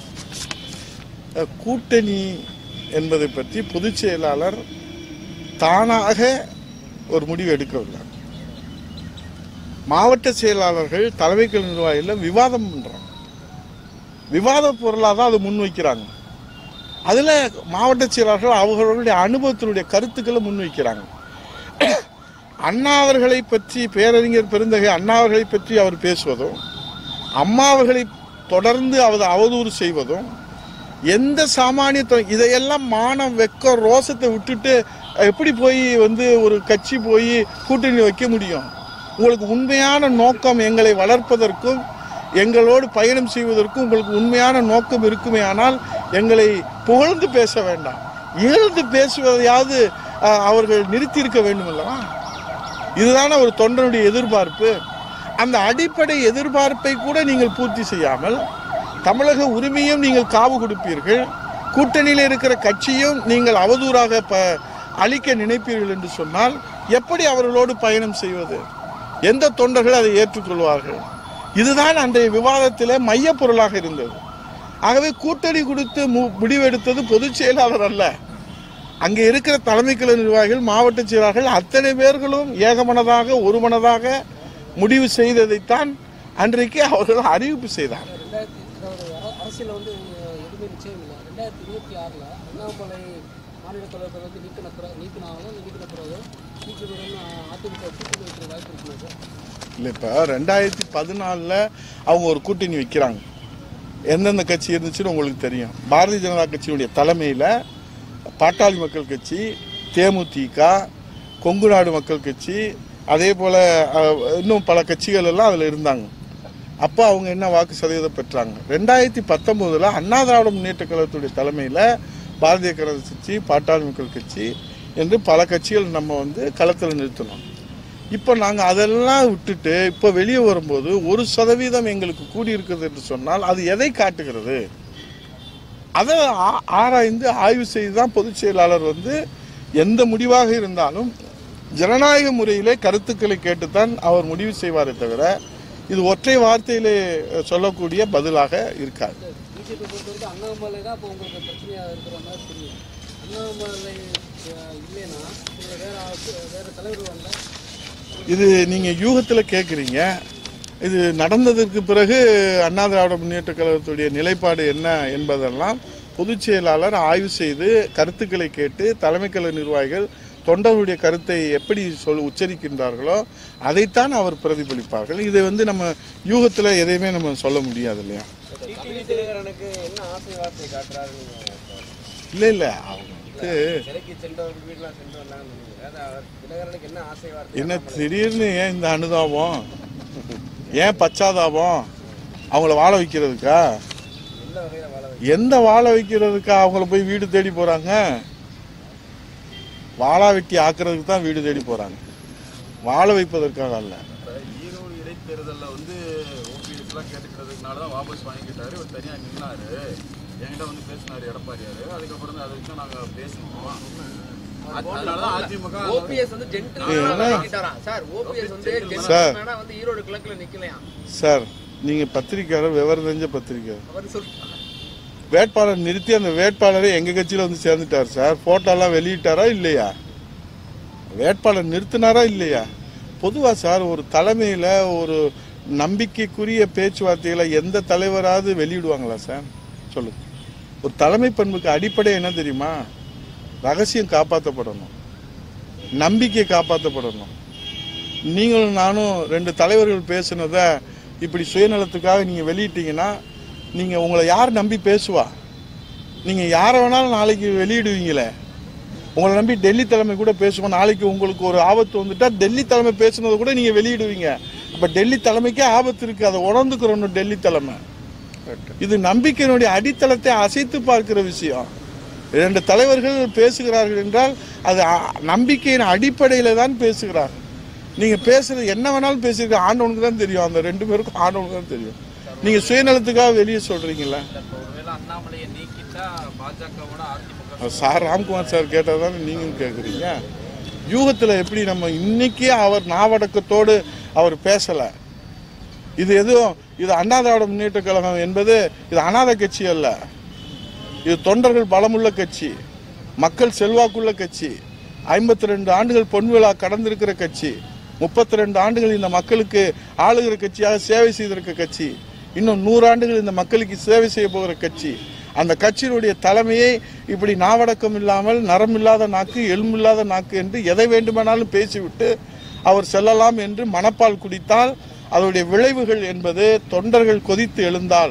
அஹ், கூட்டணி என்பதை பற்றி பொதுச் செயலாளர் தானாக ஒரு முடிவு எடுக்கவில்லை மாவட்ட செயலாளர்கள் தலைமைக்கல் நிர்வாகிகள் விவாதம் பண்றாங்க விவாத பொருளாக தான் அதை முன்வைக்கிறாங்க அதில் மாவட்ட செயலாளர்கள் அவர்களுடைய அனுபவத்தினுடைய கருத்துக்களை முன்வைக்கிறாங்க அண்ணா அவர்களை பற்றி பேரறிஞர் பெருந்தகை அண்ணா அவர்களை பற்றி அவர் பேசுவதும் அம்மா அவர்களை தொடர்ந்து அவர் அவதூறு செய்வதும் எந்த சாமானிய தொ- இதையெல்லாம் மானம் வெக்கம் ரோசத்தை விட்டுட்டு எப்படி போய் வந்து ஒரு கட்சி போய் கூட்டணி வைக்க முடியும் உங்களுக்கு உண்மையான நோக்கம் எங்களை வளர்ப்பதற்கும் எங்களோடு பயணம் செய்வதற்கும் உங்களுக்கு உண்மையான நோக்கம் இருக்குமே ஆனால் எங்களை புகழ்ந்து பேச வேண்டாம் இகழ்ந்து பேசுவதையாவது அஹ், அவர்கள் நிறுத்தியிருக்க வேண்டும் அல்லவா இதுதானே ஒரு தொண்டனுடைய எதிர்பார்ப்பு அந்த அடிப்படை எதிர்பார்ப்பை கூட நீங்கள் பூர்த்தி செய்யாமல் தமிழக உரிமையும் நீங்கள் காவு கொடுப்பீர்கள் கூட்டணியில் இருக்கிற கட்சியும் நீங்கள் அவதூறாக ப அழிக்க நினைப்பீர்கள் என்று சொன்னால் எப்படி அவர்களோடு பயணம் செய்வது எந்த தொண்டர்கள் அதை ஏற்றுக்கொள்வார்கள் இதுதான் அன்றைய விவாதத்தில் மையப் பொருளாக இருந்தது ஆகவே கூட்டணி கொடுத்து மு- முடிவெடுத்தது பொதுச் செயலாளர் அல்ல அங்கே இருக்கிற தலைமை கழக நிர்வாகிகள் மாவட்ட செயலாளர்கள் அத்தனை பேர்களும் ஏகமனதாக ஒருமனதாக முடிவு செய்ததைத்தான் அன்றைக்கு அவர்கள் அறிவிப்பு செய்தார் ரெண்டாயிரத்தி அதாவது அர- அரசியல்ல வந்து எதுவுமே நிச்சயம் இல்லை ரெண்டாயிரத்தி இருபத்தி ஆறில் அண்ணாமலை மாநில தலைவர் வந்து நீக்கின பிறகு நீக்கினாலும் நீக்கின பிறகு நீக்கினதுடன் அதிமுக கூட்டணி வைக்கிற வாய்ப்பு இருக்குமா சார் இல்லை இப்போ ரெண்டாயிரத்தி பதினாலில் அவங்க ஒரு கூட்டணி வைக்கிறாங்க எந்தெந்த கட்சி இருந்துச்சுன்னு உங்களுக்கு தெரியும் பாரதிய ஜனதா கட்சியினுடைய தலைமையில் பாட்டாளி மக்கள் கட்சி தேமுதிக கொங்கு நாடு மக்கள் கட்சி அதே போல் இன்னும் பல கட்சிகள் எல்லாம் அதில் இருந்தாங்க அப்போ அவங்க என்ன வாக்கு சதவீதம் பெற்றாங்க ரெண்டாயிரத்தி பத்தொம்போதில் அண்ணா திராவிட முன்னேற்ற கழகத்துடைய தலைமையில் பாரதிய கம்யூனிஸ்ட் கட்சி பாட்டாளி மக்கள் கட்சி என்று பல கட்சிகள் நம்ம வந்து களத்தில் நிறுத்தினோம் இப்போ நாங்கள் அதெல்லாம் விட்டுட்டு இப்போ வெளியே வரும்போது ஒரு சதவீதம் எங்களுக்கு கூடியிருக்கிறது என்று சொன்னால் அது எதை காட்டுகிறது அதை ஆ- ஆராய்ந்து ஆய்வு செய்து தான் பொதுச் செயலாளர் வந்து எந்த முடிவாக இருந்தாலும் ஜனநாயக முறையிலே கருத்துக்களை கேட்டுத்தான் அவர் முடிவு செய்வாரே தவிர இது ஒற்றை வார்த்தையிலே சொல்லக்கூடிய பதிலாக இருக்காது பிஜேபி பொறுத்த வரைக்கும் அண்ணாமலை தான் இப்போ உங்களுக்கு பிரச்சனையாக இருக்கிற மாதிரி தெரியும் அண்ணாமலை அஹ், இல்லைன்னா இல்லை வேற ஆளு- வேற தலைவர் வந்தால் இது நீங்க யூகத்துல கேக்குறீங்க இது நடந்ததற்கு பிறகு அண்ணா திராவிட முன்னேற்ற கழகத்துடைய நிலைப்பாடு என்ன என்பதெல்லாம் பொதுச் செயலாளர் ஆய்வு செய்து கருத்துக்களை கேட்டு தலைமை கழக நிர்வாகிகள் தொண்டர்களுடைய கருத்தை எப்படி சொல் உச்சரிக்கின்றார்களோ அதைத்தான் அவர் பிரதிபலிப்பார்கள் இதை வந்து நம்ம யூகத்துல எதையுமே நம்ம சொல்ல முடியாது இல்லையா டிடிவி தினகரனுக்கு என்ன ஆசை வார்த்தை காட்டுறாருன்னு இல்ல இல்ல அவங்க வந்து சிறைக்கு சென்றவர்கள் வீட்டுலாம் சென்று வந்தாங்கன்னு நினைக்கிறேன். அது அவர் தினகரனுக்கு என்ன ஆசை வார்த்தை என்ன திடீர்னு ஏன் இந்த அனுதாபம் ஏன் பச்சாதாபம் அவங்கள வாழ வைக்கிறதுக்கா எந்த வகையில வாழ வை- எந்த வாழ வைக்கிறதுக்கா அவங்கள போய் வீடு தேடி போறாங்க வாழா வெட்டி ஆக்குறதுக்கு தான் வீடு தேடி போறாங்க வாழ வைப்பதற்காக அல்ல இப்ப ஈரோடு இடைத்தேர்தலில் வந்து ஓபிஎஸ்லாம் கேட்டுக்கிறதுனால தான் வாபஸ் வாங்கிக்கிட்டாரு இவர் தனியாக நின்னாரு என்கிட்ட வந்து பேசினாரு எடப்பாடியாரு அதுக்கப்புறம் தான் அதை வச்சு நாங்கள் பேசணும் அதனால தான் அதிமுக ஓபிஎஸ் வந்து ஜென்டில்மேனா நிக்கிட்டாராம் சார் ஓபிஎஸ் வந்து ஜென்டில்மேனா வந்து ஈரோடு கிழக்குல நிக்கலையாம் சார் நீங்க பத்திரிக்கையாளர் விவரம் தெரிஞ்ச பத்திரிக்கையாளர் அவர் சொல்றாரு வேட்பாளர் நிறுத்தி அந்த வேட்பாளரை எங்க கட்சியில வந்து சேர்ந்துட்டார் சார் போட்டோலாம் வெளியிட்டாரா இல்லையா வேட்பாளர் நிறுத்தினாரா இல்லையா பொதுவா சார் ஒரு தலைமையில ஒரு நம்பிக்கைக்குரிய பேச்சுவார்த்தைகளை எந்த தலைவராவது வெளியிடுவாங்களா சார் சொல்லுங்க ஒரு தலைமை பண்புக்கு அடிப்படை என்ன தெரியுமா ரகசியம் காப்பாற்றப்படணும் நம்பிக்கை காப்பாற்றப்படணும் நீங்களும் நானும் ரெண்டு தலைவர்கள் பேசுனத இப்படி சுயநலத்துக்காக நீங்க வெளியிட்டீங்கன்னா நீங்க உங்களை யார் நம்பி பேசுவா நீங்க யாரை வேணாலும் நாளைக்கு வெளியிடுவீங்களே உங்களை நம்பி டெல்லி தலைமை கூட பேசுவோம் நாளைக்கு உங்களுக்கு ஒரு ஆபத்து வந்துட்டா டெல்லி தலைமை பேசுனதை கூட நீங்க வெளியிடுவீங்க அப்ப டெல்லி தலைமைக்கே ஆபத்து இருக்கு அதை உணர்ந்துக்கிறோம் டெல்லி தலைமை இது நம்பிக்கையினுடைய அடித்தளத்தை அசைத்து பார்க்கிற விஷயம் இரண்டு தலைவர்கள் பேசுகிறார்கள் என்றால் அது அ- நம்பிக்கையின் அடிப்படையில தான் பேசுகிறார்கள் நீங்க பேசுறது என்ன வேணாலும் பேசிருக்க ஆண்டவனுக்கு தான் தெரியும் அந்த ரெண்டு பேருக்கும் ஆண்டவனுக்கு தான் தெரியும் நீங்க சுயநலத்துக்காக வெளியே சொல்றீங்களா இப்போ ஒருவேளை அண்ணாமலையை நீக்கிட்டா பாஜகவோட அதிமுக அது சார் ராம்குமார் சார் கேட்டால் தானே நீங்களும் கேட்குறீங்க யூகத்தில் எப்படி நம்ம இன்னைக்கே அவர் நாவடக்கத்தோடு அவர் பேசலை இது எதுவும் இது அண்ணா திராவிட முன்னேற்ற கழகம் என்பது இது அநாத கட்சி அல்ல இது தொண்டர்கள் பலமுள்ள கட்சி மக்கள் செல்வாக்குள்ள கட்சி ஐம்பத்தி ரெண்டு ஆண்டுகள் பொன் விழா கடந்திருக்கிற கட்சி முப்பத்தி ரெண்டு ஆண்டுகள் இந்த மக்களுக்கு ஆளுகிற கட்சியாக சேவை செய்திருக்க கட்சி இன்னும் நூறு ஆண்டுகள் இந்த மக்களுக்கு சேவை செய்ய போகிற கட்சி அந்த கட்சியினுடைய தலைமையை இப்படி நாவடக்கம் இல்லாமல் நரம் இல்லாத நாக்கு எலும்பில்லாத நாக்கு என்று எதை வேண்டுமானாலும் பேசிவிட்டு அவர் செல்லலாம் என்று மனப்பால் குடித்தால் அதனுடைய விளைவுகள் என்பது தொண்டர்கள் கொதித்து எழுந்தால்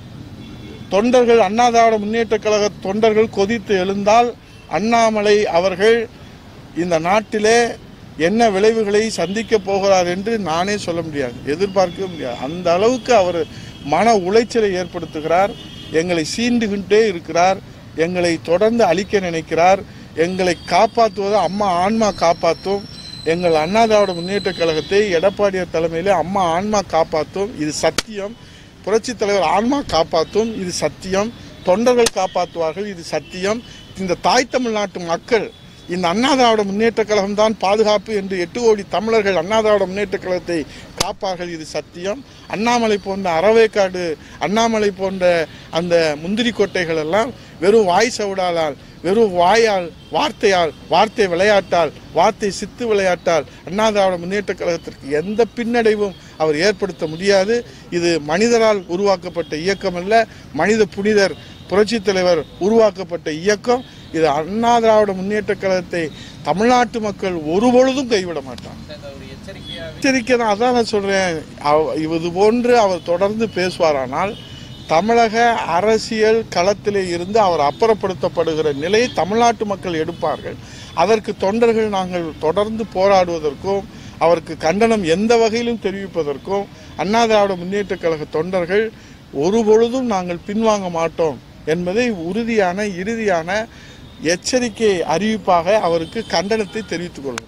தொண்டர்கள் அண்ணா திராவிட முன்னேற்ற கழக தொண்டர்கள் கொதித்து எழுந்தால் அண்ணாமலை அவர்கள் இந்த நாட்டிலே என்ன விளைவுகளை சந்திக்க போகிறார் என்று நானே சொல்ல முடியாது எதிர்பார்க்க முடியாது அந்த அளவுக்கு அவர் மன உளைச்சலை ஏற்படுத்துகிறார் எங்களை சீண்டுகின்றே இருக்கிறார் எங்களை தொடர்ந்து அழிக்க நினைக்கிறார் எங்களை காப்பாற்றுவது அம்மா ஆன்மா காப்பாற்றும் எங்கள் அண்ணா திராவிட முன்னேற்ற கழகத்தை எடப்பாடியார் தலைமையிலே அம்மா ஆன்மா காப்பாற்றும் இது சத்தியம் புரட்சி தலைவர் ஆன்மா காப்பாற்றும் இது சத்தியம் தொண்டர்கள் காப்பாற்றுவார்கள் இது சத்தியம் இந்த தாய் தமிழ்நாட்டு மக்கள் இந்த அண்ணா திராவிட முன்னேற்ற கழகம் தான் பாதுகாப்பு என்று எட்டு கோடி தமிழர்கள் அண்ணா திராவிட முன்னேற்ற கழகத்தை காப்பார்கள் இது சத்தியம் அண்ணாமலை போன்ற அறவேக்காடு அண்ணாமலை போன்ற அந்த முந்திரி கொட்டைகள் எல்லாம் வெறும் வாய் சவுடாலால் வெறும் வாயால் வார்த்தையால் வார்த்தை விளையாட்டால் வார்த்தை சித்து விளையாட்டால் அண்ணா திராவிட முன்னேற்ற கழகத்திற்கு எந்த பின்னடைவும் அவர் ஏற்படுத்த முடியாது இது மனிதரால் உருவாக்கப்பட்ட இயக்கம் அல்ல மனித புனிதர் புரட்சி தலைவர் உருவாக்கப்பட்ட இயக்கம் இது அண்ணா திராவிட முன்னேற்ற கழகத்தை தமிழ்நாட்டு மக்கள் ஒருபொழுதும் கைவிட மாட்டாங்க ஒரு எச்சரிக்கையாக எச்சரிக்கை தான் அதான் நான் சொல்றேன் அவ- இது போன்று அவர் தொடர்ந்து பேசுவாரானால் தமிழக அரசியல் களத்திலே இருந்து அவர் அப்புறப்படுத்தப்படுகிற நிலையை தமிழ்நாட்டு மக்கள் எடுப்பார்கள் அதற்கு தொண்டர்கள் நாங்கள் தொடர்ந்து போராடுவதற்கும் அவருக்கு கண்டனம் எந்த வகையிலும் தெரிவிப்பதற்கும் அண்ணா திராவிட முன்னேற்ற கழக தொண்டர்கள் ஒருபொழுதும் நாங்கள் பின்வாங்க மாட்டோம் என்பதை உறுதியான இறுதியான எச்சரிக்கை அறிவிப்பாக அவருக்கு கண்டனத்தை தெரிவித்துக் கொள்கிறேன்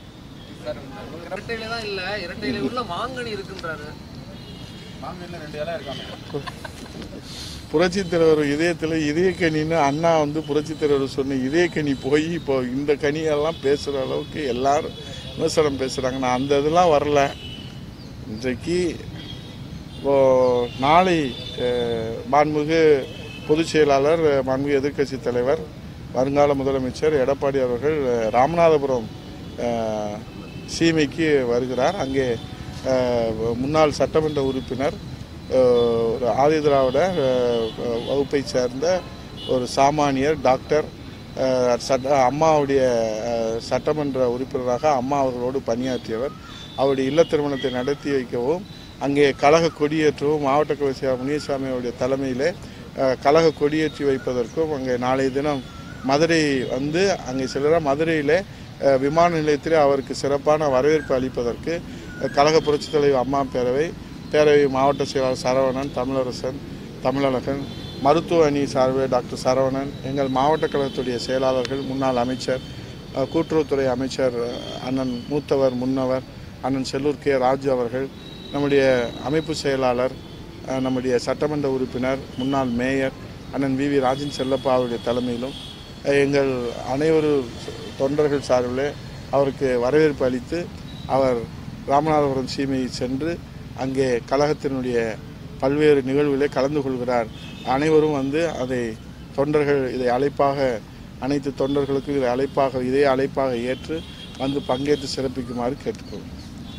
இரட்டையில தான் இல்ல இரட்டையில உள்ள மாங்கனி இருக்குன்றாரு நாங்க இன்னும் ரெண்டு இலை இருக்காங்க புரட்சித் தலைவர் இதயத்தில் இதயக்கனின்னு அண்ணா வந்து புரட்சித் தலைவர் சொன்ன இதயக்கனி போய் இப்போ இந்த கனியெல்லாம் பேசுகிற அளவுக்கு எல்லாரும் விமர்சனம் பேசுகிறாங்க நான் அந்த இதெல்லாம் வரல இன்றைக்கு இப்போ நாளை அஹ், மாண்புமிகு பொதுச் செயலாளர் அஹ், மாண்புமிகு எதிர்க்கட்சி தலைவர் வருங்கால முதலமைச்சர் எடப்பாடி அவர்கள் அஹ், ராமநாதபுரம் அஹ், சீமைக்கு வருகிறார் அங்கே அஹ், முன்னாள் சட்டமன்ற உறுப்பினர் அஹ், ஒரு ஆதிதிராவிட அஹ், வகுப்பை சேர்ந்த ஒரு சாமானியர் டாக்டர் அஹ், சட்ட அம்மாவுடைய அஹ், சட்டமன்ற உறுப்பினராக அம்மா அவர்களோடு பணியாற்றியவர் அவருடைய இல்ல திருமணத்தை நடத்தி வைக்கவும் அங்கே கழக கொடியேற்றவும் மாவட்ட கவிசியார் முனியசாமி அவருடைய தலைமையிலே அஹ், கழக கொடியேற்றி வைப்பதற்கும் அங்கே நாளைய தினம் மதுரை வந்து அங்கே செல்கிறார் மதுரையிலே அஹ், விமான நிலையத்திலே அவருக்கு சிறப்பான வரவேற்பு அளிப்பதற்கு அஹ், கழக புரட்சித் தலைவர் அம்மா பேரவை பேரவை மாவட்ட செயலாளர் சரவணன் தமிழரசன் தமிழழகன் மருத்துவ அணி சார்பில் டாக்டர் சரவணன் எங்கள் மாவட்ட கழகத்துடைய செயலாளர்கள் முன்னாள் அமைச்சர் அஹ், கூட்டுறவுத்துறை அமைச்சர் அஹ், அண்ணன் மூத்தவர் முன்னவர் அண்ணன் செல்லூர் கே ராஜு அவர்கள் நம்முடைய அமைப்பு செயலாளர் அஹ், நம்முடைய சட்டமன்ற உறுப்பினர் முன்னாள் மேயர் அண்ணன் வி வி ராஜன் செல்லப்பா அவருடைய தலைமையிலும் அஹ், எங்கள் அனைவரு தொண்டர்கள் சார்பிலே அவருக்கு வரவேற்பு அளித்து அவர் ராமநாதபுரம் சீமையை சென்று அங்கே கழகத்தினுடைய பல்வேறு நிகழ்வுகளை கலந்து கொள்கிறார் அனைவரும் வந்து அதை தொண்டர்கள் இதை அழைப்பாக அனைத்து தொண்டர்களுக்கும் இதை அழைப்பாக இதே அழைப்பாக ஏற்று வந்து பங்கேற்று சிறப்பிக்குமாறு கேட்டுக்கொள்கிறேன்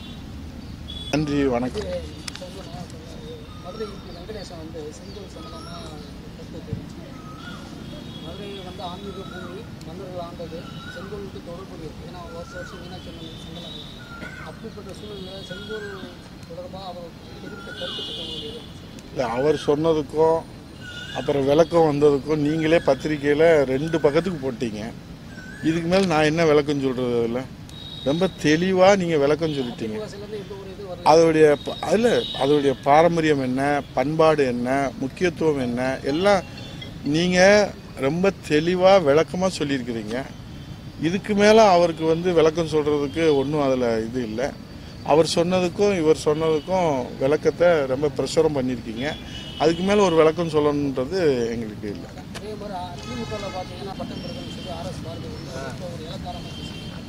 நன்றி வணக்கம் இப்போ வந்து நான் மதுரை எம்பி வெங்கடேசன் வந்து செங்கோல் சம்பந்தமாக கருத்து தெரிவிச்சு மதுரை வந்து ஆன்மீக பூமி மன்னர்கள் ஆண்டது செங்கோலுக்கு தொடர்புடையது ஏன்னா வருஷ வருஷம் மீனாட்சி அம்மன் செங்கல் அப்படிப்பட்ட சூழ்நிலை செங்கோல் தொடர்பாக அவர் தெரிவித்த கருத்து திட்டங்களுடையது இல்லை அவர் சொன்னதுக்கும் அப்புறம் விளக்கம் வந்ததுக்கும் நீங்களே பத்திரிக்கையில் ரெண்டு பக்கத்துக்கு போட்டீங்க இதுக்கு மேல் நான் என்ன விளக்கம் சொல்கிறது அதில் ரொம்ப தெளிவாக நீங்கள் விளக்கம் சொல்லிட்டீங்க சிலருந்து எந்த ஒரு இது வரல அதோடைய ப- அதுல அதோடைய பாரம்பரியம் என்ன பண்பாடு என்ன முக்கியத்துவம் என்ன எல்லாம் நீங்கள் ரொம்ப தெளிவாக விளக்கமாக சொல்லியிருக்கிறீங்க இதுக்கு மேலே அவருக்கு வந்து விளக்கம் சொல்கிறதுக்கு ஒன்றும் அதில் இது இல்லை அவர் சொன்னதுக்கும் இவர் சொன்னதுக்கும் விளக்கத்தை ரொம்ப பிரசுரம் பண்ணியிருக்கீங்க அதுக்கு மேலே ஒரு விளக்கம் சொல்லணுன்றது எங்களுக்கு இல்லை அதே மாதிரி திமுகவில் பார்த்தீங்கன்னா பட்டம் பெறுதல்னு சொல்லி ஆர்எஸ் பாரதி வந்து ரொம்ப ஒரு இலக்காரமாக பேசியிருக்காரு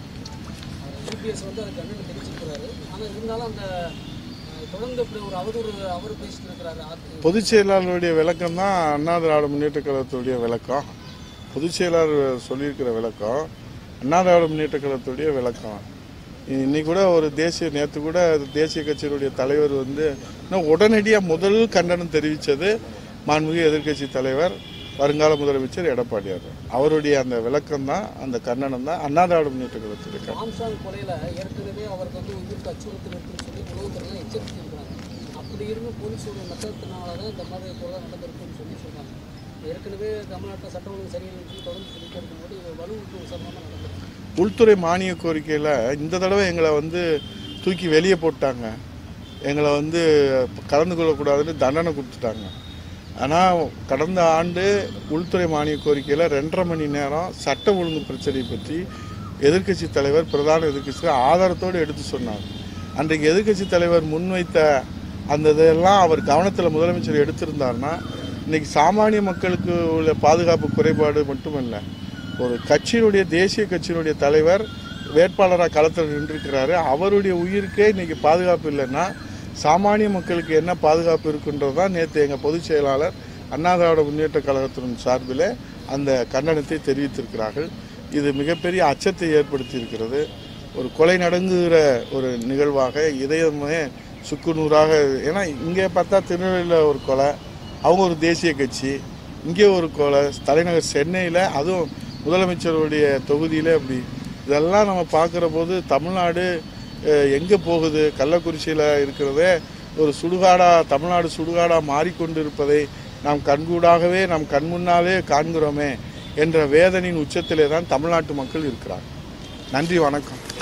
யூபிஎஸ் வந்து அதை கண்டனம் தெரிவிச்சிருக்கிறாரு ஆனால் இருந்தாலும் அந்த அஹ், தொடர்ந்து இப்படி ஒரு அவதூறு அவர் பேசிட்டு இருக்கிறாரு ஆத்து பொதுச் செயலாளருடைய விளக்கம் தான் அண்ணா திராவிட முன்னேற்ற கழகத்துடைய விளக்கம் பொதுச் செயலாளர் சொல்லியிருக்கிற விளக்கம் அண்ணா திராவிட முன்னேற்ற கழகத்துடைய விளக்கம் இன்னைக்கு கூட ஒரு தேசிய நேற்று கூட தேசிய கட்சியினுடைய தலைவர் வந்து இன்னும் உடனடியாக முதல் கண்டனம் தெரிவித்தது மாண்புமிகு எதிர்க்கட்சி தலைவர் வருங்கால முதலமைச்சர் எடப்பாடியார் அவருடைய அந்த விளக்கம் தான் அந்த கண்டனம் தான் அண்ணா திராவிட முன்னேற்ற கழகத்துடைய கண்டனம் ஆம்சாங் கொலையில் ஏற்கனவே அவருக்கு வந்து உயிருக்கு அச்சுறுத்தல் இருக்குன்னு சொல்லி உளவுத்துறையில் எச்சரித்திருக்கிறாங்க அப்படி இருந்தும் போலீஸோட மெத்தத்தினால தான் இந்த மாதிரி கொலை நடந்திருக்குன்னு சொல்லி சொல்றாங்க ஏற்கனவே தமிழ்நாட்டில் சட்ட ஒழுங்கு சரியில்லைன்னு சொல்லி தொடர்ந்து சொல்லிட்டு இருக்கும்போது இது வலுவுக்கு விசாரணமாக நடந்திருக்கு உள்துறை மானிய கோரிக்கையில் இந்த தடவை எங்களை வந்து தூக்கி வெளியே போட்டாங்க எங்களை வந்து கலந்து கொள்ளக்கூடாதுன்னு தண்டனை கொடுத்துட்டாங்க ஆனால் கடந்த ஆண்டு உள்துறை மானிய கோரிக்கையில் ரெண்டரை மணி நேரம் சட்ட ஒழுங்கு பிரச்சனை பற்றி எதிர்க்கட்சி தலைவர் பிரதான எதிர்க்கட்சி ஆதாரத்தோடு எடுத்து சொன்னார் அன்றைக்கு எதிர்க்கட்சி தலைவர் முன்வைத்த அந்த இதெல்லாம் அவர் கவனத்தில் முதலமைச்சர் எடுத்திருந்தாருன்னா இன்னைக்கு சாமானிய மக்களுக்கு உள்ள பாதுகாப்பு குறைபாடு மட்டுமல்ல ஒரு கட்சியினுடைய தேசிய கட்சியினுடைய தலைவர் வேட்பாளராக களத்தில் நின்றுருக்கிறாரு அவருடைய உயிருக்கே இன்னைக்கு பாதுகாப்பு இல்லைன்னா சாமானிய மக்களுக்கு என்ன பாதுகாப்பு இருக்குன்றது தான் நேற்று எங்கள் பொதுச் செயலாளர் அண்ணா திராவிட முன்னேற்ற கழகத்தின் சார்பில் அந்த கண்டனத்தை தெரிவித்திருக்கிறார்கள் இது மிகப்பெரிய அச்சத்தை ஏற்படுத்தி இருக்கிறது ஒரு கொலை நடங்குகிற ஒரு நிகழ்வாக இதயமே சுக்குநூறாக ஏன்னா இங்கே பார்த்தா திருநெல்வேலியில் ஒரு கொலை அவங்க ஒரு தேசிய கட்சி இங்கே ஒரு கொலை தலைநகர் சென்னையில் அதுவும் முதலமைச்சருடைய தொகுதியில் அப்படி இதெல்லாம் நம்ம பார்க்குற போது தமிழ்நாடு எங்கே போகுது கள்ளக்குறிச்சியில் இருக்கிறதே ஒரு சுடுகாடா தமிழ்நாடு சுடுகாடா மாறிக்கொண்டிருப்பதை நாம் கண்கூடாகவே நாம் கண்முன்னாலே காண்கிறோமே என்ற வேதனையின் உச்சத்திலே தான் தமிழ்நாட்டு மக்கள் இருக்கிறார் நன்றி வணக்கம்